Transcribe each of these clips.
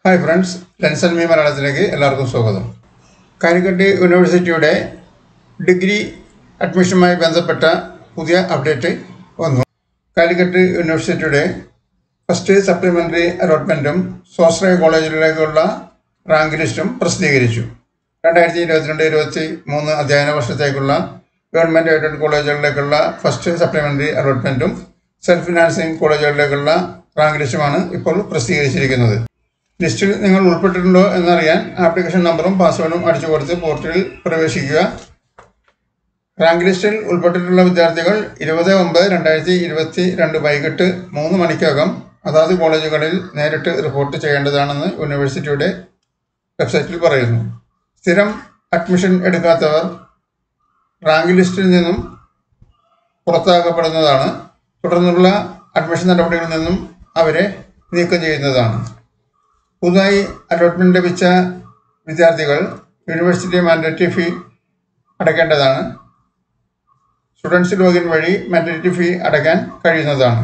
hi friends ലെൻസൺ me മലയാളത്തിലേക്ക് എല്ലാവർക്കും സ്വാഗതം കാലിക്കറ്റ് യൂണിവേഴ്സിറ്റിയുടെ ഡിഗ്രി അഡ്മിഷനുമായി ബന്ധപ്പെട്ട പുതിയ അപ്ഡേറ്റ് വന്നു കാലിക്കറ്റ് യൂണിവേഴ്സിറ്റിയുടെ ഫസ്റ്റ് സപ്ലിമെൻ്ററി അലോട്ട്മെൻറ്റും സ്വാശ്രയ കോളേജിലേക്കുള്ള റാങ്ക് ലിസ്റ്റും പ്രസിദ്ധീകരിച്ചു രണ്ടായിരത്തി ഇരുപത്തിരണ്ട് ഇരുപത്തി മൂന്ന് അധ്യയന വർഷത്തേക്കുള്ള ഗവൺമെൻറ് എയ്ഡഡ് കോളേജുകളിലേക്കുള്ള ഫസ്റ്റ് സപ്ലിമെൻ്ററി അലോട്ട്മെൻറ്റും സെൽഫ് ഫിനാൻസിങ് കോളേജുകളിലേക്കുള്ള റാങ്ക് ലിസ്റ്റുമാണ് ഇപ്പോൾ പ്രസിദ്ധീകരിച്ചിരിക്കുന്നത് ലിസ്റ്റിൽ നിങ്ങൾ ഉൾപ്പെട്ടിട്ടുണ്ടോ എന്നറിയാൻ ആപ്ലിക്കേഷൻ നമ്പറും പാസ്വേഡും അടിച്ചു കൊടുത്ത് പോർട്ടലിൽ പ്രവേശിക്കുക റാങ്ക് ലിസ്റ്റിൽ ഉൾപ്പെട്ടിട്ടുള്ള വിദ്യാർത്ഥികൾ ഇരുപത് ഒമ്പത് രണ്ടായിരത്തി ഇരുപത്തി രണ്ട് വൈകിട്ട് മൂന്ന് മണിക്കകം അതാത് കോളേജുകളിൽ നേരിട്ട് റിപ്പോർട്ട് ചെയ്യേണ്ടതാണെന്ന് യൂണിവേഴ്സിറ്റിയുടെ വെബ്സൈറ്റിൽ പറയുന്നു സ്ഥിരം അഡ്മിഷൻ എടുക്കാത്തവർ റാങ്ക് ലിസ്റ്റിൽ നിന്നും പുറത്താക്കപ്പെടുന്നതാണ് തുടർന്നുള്ള അഡ്മിഷൻ നടപടികളിൽ നിന്നും അവരെ നീക്കം ചെയ്യുന്നതാണ് പുതുതായി അലോട്ട്മെൻറ്റ് ലഭിച്ച വിദ്യാർത്ഥികൾ യൂണിവേഴ്സിറ്റി മാൻഡേറ്ററി ഫീ അടയ്ക്കേണ്ടതാണ് സ്റ്റുഡൻസ് ലോഗിൻ വഴി മാൻഡേറ്ററി ഫീ അടയ്ക്കാൻ കഴിയുന്നതാണ്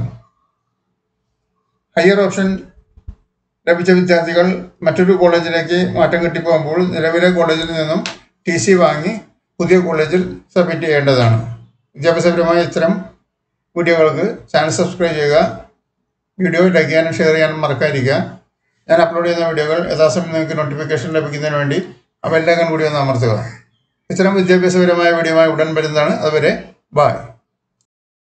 ഹയർ ഓപ്ഷൻ ലഭിച്ച വിദ്യാർത്ഥികൾ മറ്റൊരു കോളേജിലേക്ക് മാറ്റം കിട്ടിപ്പോകുമ്പോൾ നിലവിലെ കോളേജിൽ നിന്നും ടി സി വാങ്ങി പുതിയ കോളേജിൽ സബ്മിറ്റ് ചെയ്യേണ്ടതാണ് വിദ്യാഭ്യാസപരമായ ഇത്തരം വീഡിയോകൾക്ക് ചാനൽ സബ്സ്ക്രൈബ് ചെയ്യുക വീഡിയോ ലൈക്ക് ചെയ്യാനും ഷെയർ ചെയ്യാനും മറക്കാതിരിക്കുക ഞാൻ അപ്ലോഡ് ചെയ്യുന്ന വീഡിയോകൾ യഥാസമയം നിങ്ങൾക്ക് നോട്ടിഫിക്കേഷൻ ലഭിക്കുന്നതിന് വേണ്ടി ആ ബെല്ലൈക്കൺ കൂടി ഒന്ന് അമർത്തുക ഇത്തരം വിദ്യാഭ്യാസപരമായ വീഡിയോയുമായി ഉടൻ വരുന്നതാണ് അതുവരെ ബായ്